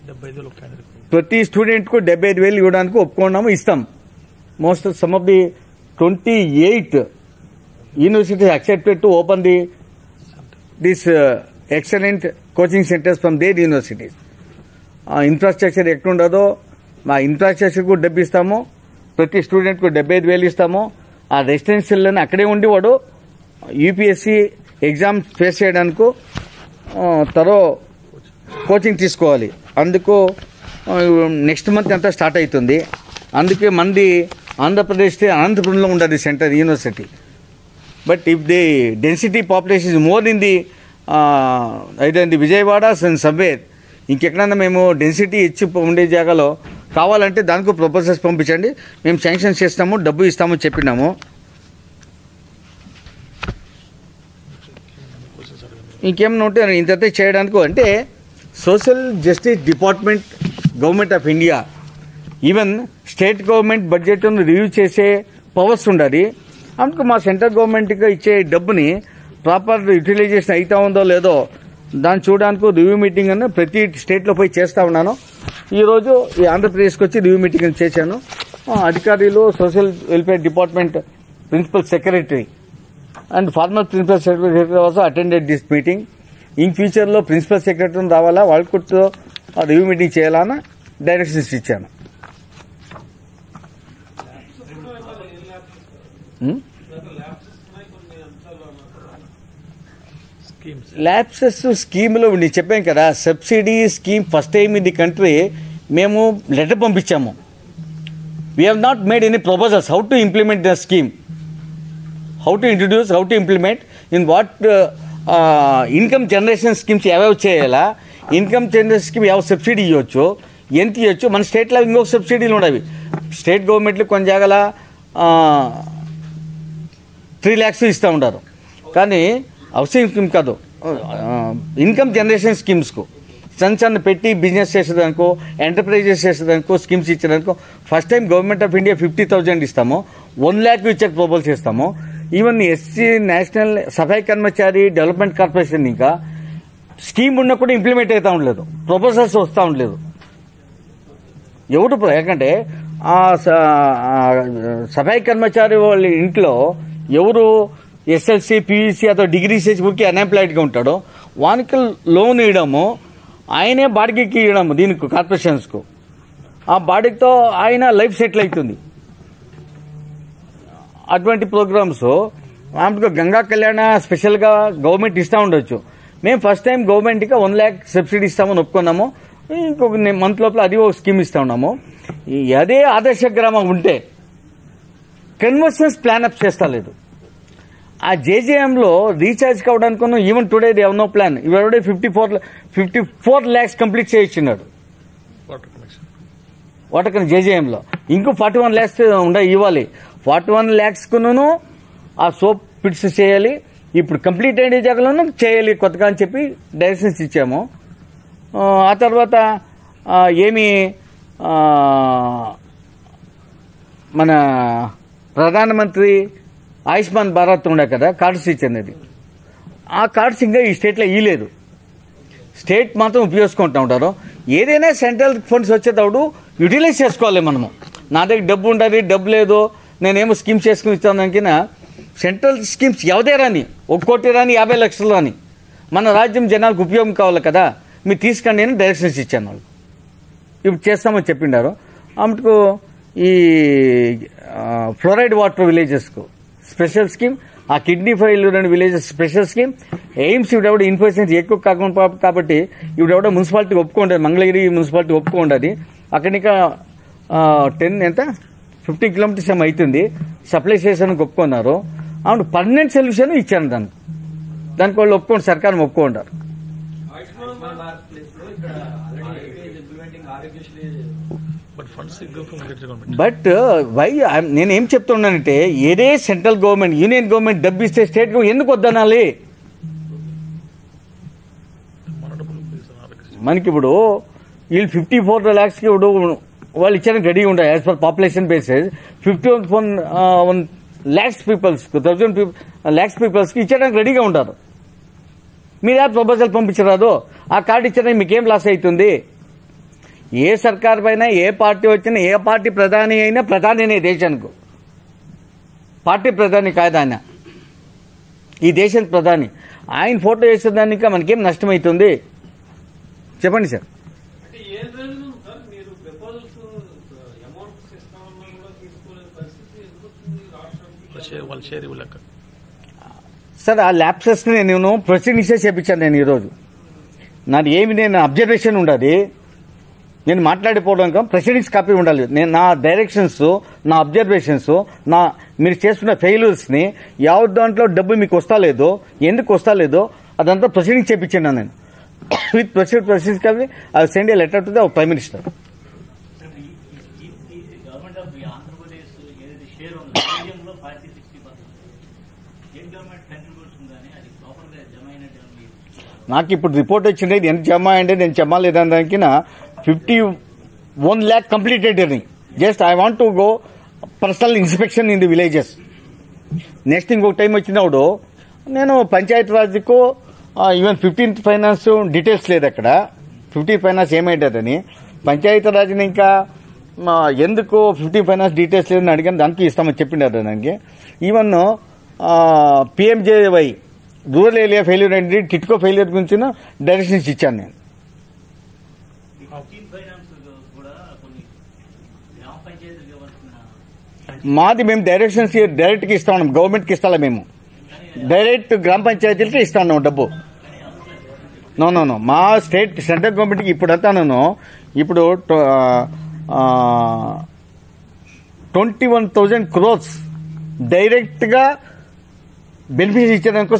డెబ్బై ఐదులో క్యాండిడేట్ ప్రతి స్టూడెంట్ కు డెబ్బై ఐదు వేలు ఇవ్వడానికి ఒప్పుకున్నాము ఇస్తాం most some of the twenty eight universities accepted to open the this excellent coaching centres from their universities infrastructure ఎట్లుండదో మా ఇన్ఫ్రాస్ట్రక్చర్ కూడా డబ్బు ఇస్తాము ప్రతి స్టూడెంట్ కు డెబ్బై ఐదు వేలు ఇస్తాము ఆ రెసిడెన్షియల్లోనే అక్కడే ఉండి వాడు యూపీఎస్సీ ఎగ్జామ్ ఫేస్ చేయడానికి తరో కోచింగ్ తీసుకోవాలి అందుకు నెక్స్ట్ మంత్ అంతా స్టార్ట్ అవుతుంది అందుకే మంది ఆంధ్రప్రదేశ్ అనంతపురంలో ఉండదు centre university but if the density population is more in the అయితే ది విజయవాడ అండ్ సబ్వేర్ ఇంకెక్కడన్నా మేము డెన్సిటీ ఇచ్చి ఉండే జాగాలో కావాలంటే దానికి ప్రపోజల్స్ పంపించండి మేము శాంక్షన్ చేస్తాము డబ్బు ఇస్తామని చెప్పినాము ఇంకేమన్నా ఉంటే ఇంత చేయడానికి అంటే social justice department government of India even state government budget review చేసే పవర్స్ ఉండాలి అందుకు మా సెంట్రల్ గవర్నమెంట్కి ఇచ్చే డబ్బుని ప్రాపర్ యూటిలైజేషన్ అవుతా ఉందో లేదో దాన్ని చూడడానికి రివ్యూ మీటింగ్ అని ప్రతి స్టేట్లో పోయి చేస్తా ఉన్నాను ఈరోజు ఈ ఆంధ్రప్రదేశ్కి వచ్చి రివ్యూ మీటింగ్ చేశాను ఆ, అధికారులు social welfare department principal secretary and former principal secretary also attended this meeting in future లో ప్రిన్సిపల్ సెక్రటరీ రావాలా వాళ్ళకు రివ్యూ మీటింగ్ చేయాలని డైరెక్షన్స్ ఇచ్చాను Hmm? స్కీమ్స్ ల్యాప్సెస్ స్కీమ్లో నేను చెప్పాను కదా subsidy scheme first time in the country మేము లెటర్ పంపించాము we have not made any proposals how to implement the scheme how to introduce how to implement in what income generation schemes ఏవేవి చేయాలా income generation scheme ಯಾವ subsidy ఇవ్వచ్చు ఎంత ఇవ్వచ్చు మన స్టేట్లో ఇంకొక సబ్సిడీలు ఉండవి స్టేట్ గవర్నమెంట్లు కొన్ని జాగాల త్రీ ల్యాక్స్ ఇస్తూ ఉంటారు కానీ హౌసింగ్ స్కీమ్ కాదు ఇన్కమ్ జనరేషన్ స్కీమ్స్కు చిన్న చిన్న పెట్టి బిజినెస్ చేసేదానికో ఎంటర్ప్రైజెస్ చేసేదానికో స్కీమ్స్ ఇచ్చేదానికో first time government of India fifty thousand ఇస్తాము వన్ ల్యాక్ ఇచ్చే ప్రపోజల్ చేస్తాము even SC national Safai Karmachari development corporation ఇంకా స్కీమ్ ఉన్నా కూడా ఇంప్లిమెంట్ అవుతా ఉండలేదు ప్రపోజల్స్ వస్తూ ఉండలేదు ఎవరు ప్ర- ఎందుకంటే ఆ స- ఆ సఫాయి కర్మచారి వాళ్ళ ఇంట్లో ఎవరు ఎస్ఎల్సి పియూసీ అథవా డిగ్రీ చేసి ఊరికి అన్ఎంప్లాయిడ్గా ఉంటాడో వానికి లోన్ ఇవ్వడము ఆయనే బాడిగకి ఇవ్వడము దీనికి కార్పొరేషన్స్కు ఆ బాడీతో ఆయన లైఫ్ సెటిల్ అవుతుంది అటువంటి ప్రోగ్రామ్స్ మామూలుగా గంగా కళ్యాణ స్పెషల్గా గవర్నమెంట్ ఇస్తూ ఉండొచ్చు మేము ఫస్ట్ టైం గవర్నమెంట్కి వన్ ల్యాక్ సబ్సిడీ ఇస్తామని ఒప్పుకున్నాము ఇంకొక మంత్ లోపల అది ఒక స్కీమ్ ఇస్తా ఉన్నాము ఈ అదే ఆదర్శ గ్రామం ఉంటే కన్వర్షన్స్ ప్లాన్ అప్ చేస్తా లేదు ఆ జేజేఎంలో రీఛార్జ్ కావడానికి even today they no plan ఇవడే fifty four fifty four lakhs complete చేయించున్నాడు వాటర్ కనెక్షన్ వాటకన్ జేజేఎంలో ఇంకో ఫార్టీ వన్ ల్యాక్స్ ఉండ ఇవ్వాలి ఫార్టీ వన్ ల్యాక్స్ కును ఆ సోప్ పిట్స్ చేయాలి ఇప్పుడు కంప్లీట్ అయిన జాగాలను చేయాలి కొత్తగా అని చెప్పి డైరెక్షన్స్ ఇచ్చాము ఆ, ఆ తర్వాత ఆ, ఏమి ఆ, మన ప్రధానమంత్రి ఆయుష్మాన్ భారత్ ఉండే కదా కార్డ్స్ ఇచ్చినది ఆ కార్డ్స్ ఇంకా ఈ స్టేట్లో ఇయ్యలేదు స్టేట్ మాత్రం ఉపయోగించుకుంటూ ఉంటారు ఏదైనా సెంట్రల్ ఫండ్స్ వచ్చేటప్పుడు యూటిలైజ్ చేసుకోవాలి మనము నా దగ్గర డబ్బు ఉండాలి డబ్బు లేదు నేనేమో స్కీమ్స్ చేసుకుని ఇస్తాను సెంట్రల్ స్కీమ్స్ ఎవదే రాని ఒక కోటి రాని యాభై లక్షలు రాని మన రాజ్యం జనాలకు ఉపయోగం కావాలి కదా మీరు తీసుకోండి అని డైరెక్షన్స్ ఇచ్చాను వాళ్ళు ఇప్పుడు చేస్తామని చెప్పిండారు అమ్మకు ఈ ఆ, ఫ్లోరైడ్ వాటర్ విలేజెస్కు స్పెషల్ స్కీమ్ ఆ కిడ్నీ ఫైల్ రెండు విలేజెస్ స్పెషల్ స్కీమ్ ఎయిమ్స్ ఇవిడెవడ ఇన్ఫెక్షన్స్ ఎక్కువ కాకుండా పా- కాబట్టి ఇవిడెవడ మున్సిపాలిటీ ఒప్పుకోండి మంగళగిరి మున్సిపాలిటీ ఒప్పుకోండి అక్కడిక టెన్ ఎంత ఫిఫ్టీ కిలోమీటర్స్ ఏమో అవుతుంది సప్లై చేసానికి ఒప్పుకున్నారు అవును పర్మనెంట్ సొల్యూషన్ ఇచ్చాను దానికి దానికి వాళ్ళు ఒప్పుకోండి సర్కారం ఒప్పుకోండారు ఆయుష్మాన్ భారత్ ప్లేస్ లో ఇక్కడ already implementing Aarogyasri but funds ఇగ్గో ఫ్రమ్ గవర్నమెంట్ బట్ వై నేను ఏం చెప్తున్నానంటే ఏదే సెంట్రల్ గవర్నమెంట్ యూనియన్ గవర్నమెంట్ డబ్బు ఇస్తే స్టేట్ గవర్నమెంట్ ఎందుకు వద్దనాలి మన డబ్బులు ఉపయోగిస్తాం ఆరోగ్యశ్రీ మనకి ఇప్పుడు వీళ్ళు ఫిఫ్టీ ఫోర్ ల్యాక్స్కి ఇప్పుడు వాళ్ళు ఇచ్చానికి రెడీ ఉంటాయి as per population basis fifty one one lakhs peoples thousand lakhs పీపుల్స్కి ఇచ్చడానికి రెడీగా ఉంటారు మీరు ఆ ప్రపోజల్ పంపించరాదు ఆ కార్డు ఇచ్చడానికి మీకేం లాస్ అవుతుంది ఏ సర్కార్ పైన ఏ పార్టీ వచ్చినా ఏ పార్టీ ప్రధాని అయినా ప్రధానినే దేశానికి పార్టీ ప్రధాని కాదు ఆయన ఈ దేశానికి ప్రధాని ఆయన ఫోటో వేసేదానికి మనకేం నష్టమవుతుంది చెప్పండి సార్ అంటే ఏ రోజు సార్ మీరు ప్రపోజల్స్ అమౌంట్స్ ఇస్తామన్నా కూడా తీసుకోలేని పరిస్థితి ఎందుకు వచ్చింది రాష్ట్రానికి వాళ్ళ షేర్ వాళ్ళ షేర్ ఇవ్వలేక సార్ ఆ ల్యాప్సెస్ని నేను ప్రొసీడింగ్సే చేపించాను నేను ఈరోజు నాది ఏమి నేను అబ్జర్వేషన్ ఉండాలి నేను మాట్లాడిపోవడానికి ప్రొసీడింగ్స్ కాపీ ఉండాలి నేను నా డైరెక్షన్స్ నా అబ్జర్వేషన్స్ నా మీరు చేస్తున్న ఫెయిల్యూర్స్ని యావత్ దాంట్లో డబ్బు మీకు వస్తా లేదో ఎందుకు వస్తా లేదో అదంతా ప్రొసీడింగ్స్ చేపించాను నేను with proceed proceedings copy I send a letter to the prime minister government of Andhra Pradesh ఏదైతే షేర్ ఉందో స్టేడియంలో forty sixty percent state government contribution కానీ అది ప్రాపర్ గా జమ అయినట్టు నాకు ఇప్పుడు రిపోర్ట్ వచ్చింది ఇది ఎంత జమ అయ్యింది నేను జమ లేదని దానికి ఫిఫ్టీ వన్ ల్యాక్ కంప్లీటెడ్ అని just I want to go personal inspection in the villages next ఇంకొక టైం వచ్చినప్పుడు నేను పంచాయతీ రాజ్కు ఈవెన్ ఫిఫ్టీన్త్ ఫైనాన్స్ డీటెయిల్స్ లేదు అక్కడ ఫిఫ్టీన్త్ ఫైనాన్స్ ఏమైందని పంచాయతీ రాజ్ని ఇంకా ఆ, ఎందుకు ఫిఫ్టీన్ ఫైనాన్స్ డీటెయిల్స్ లేదని అడిగాను దానికి ఇస్తామని చెప్పిండారు దానికి even PMJAY rural area failure ఏంటి టిట్కో ఫెయిల్యూర్ గురించి డైరెక్షన్స్ ఇచ్చాను నేను ఫిఫ్టీన్ ఫైనాన్స్ కూడా కొన్ని గ్రామ పంచాయతీలకు ఇవ్వాల్సిన మాది మేము డైరెక్షన్స్ డైరెక్ట్గా ఇస్తా ఉన్నాం గవర్నమెంట్కి ఇస్తాం మేము డైరెక్ట్ గ్రామ పంచాయతీలకి ఇస్తా ఉన్నాం డబ్బు నో నో నో మా స్టేట్ సెంట్రల్ గవర్నమెంట్కి ఇప్పుడు అంతాను ఇప్పుడు ట్వంటీ వన్ థౌజండ్ క్రోర్స్ డైరెక్ట్గా బెనిఫిట్స్ ఇచ్చేదానికి